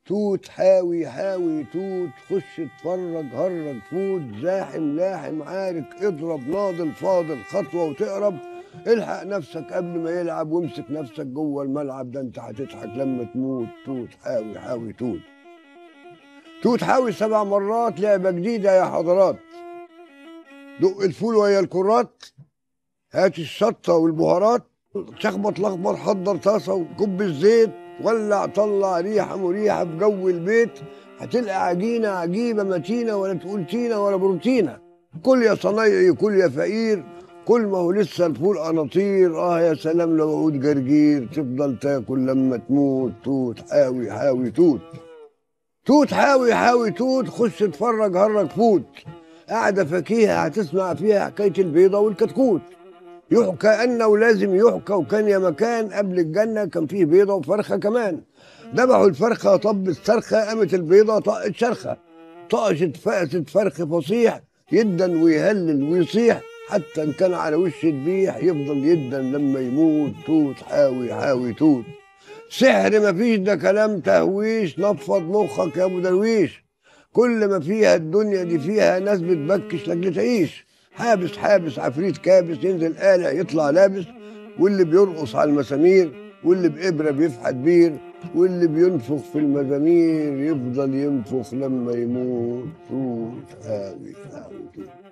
توت حاوي حاوي توت خش اتفرج هرج فوت زاحم لاحم عارك اضرب ناضل فاضل خطوه وتقرب الحق نفسك قبل ما يلعب وامسك نفسك جوه الملعب ده انت هتضحك لما تموت توت حاوي حاوي توت توت حاوي سبع مرات لعبه جديده يا حضرات دق الفول ويا الكرات هات الشطه والبهارات شخبط لخبط حضر طاسه وكب الزيت ولع طلع ريحه مريحه في جو البيت هتلقى عجينه عجيبه متينه ولا تقول تينه ولا بروتينه كل يا صنايعي كل يا فقير كل ما هو لسه الفول قناطير اه يا سلام لو عود جرجير تفضل تاكل لما تموت توت حاوي حاوي توت توت حاوي حاوي توت خش اتفرج هرج فوت قاعده فكيهه هتسمع فيها حكايه البيضه والكتكوت يحكى انه لازم يحكى وكان يا مكان قبل الجنه كان فيه بيضه وفرخه كمان ذبحوا الفرخه طب الصرخه قامت البيضه طقت شرخه طقشت فقست فرخ فصيح يدن ويهلل ويصيح حتى ان كان على وش الذبيح يفضل يدن لما يموت توت حاوي حاوي توت سحر مفيش ده كلام تهويش نفض مخك يا ابو درويش كل ما فيها الدنيا دي فيها ناس بتبكش لاجل تعيش حابس حابس عفريت كابس ينزل قالع يطلع لابس واللي بيرقص على المسامير واللي بإبرة بيفحت بير واللي بينفخ في المزامير يفضل ينفخ لما يموت توت حاوي حاوي توت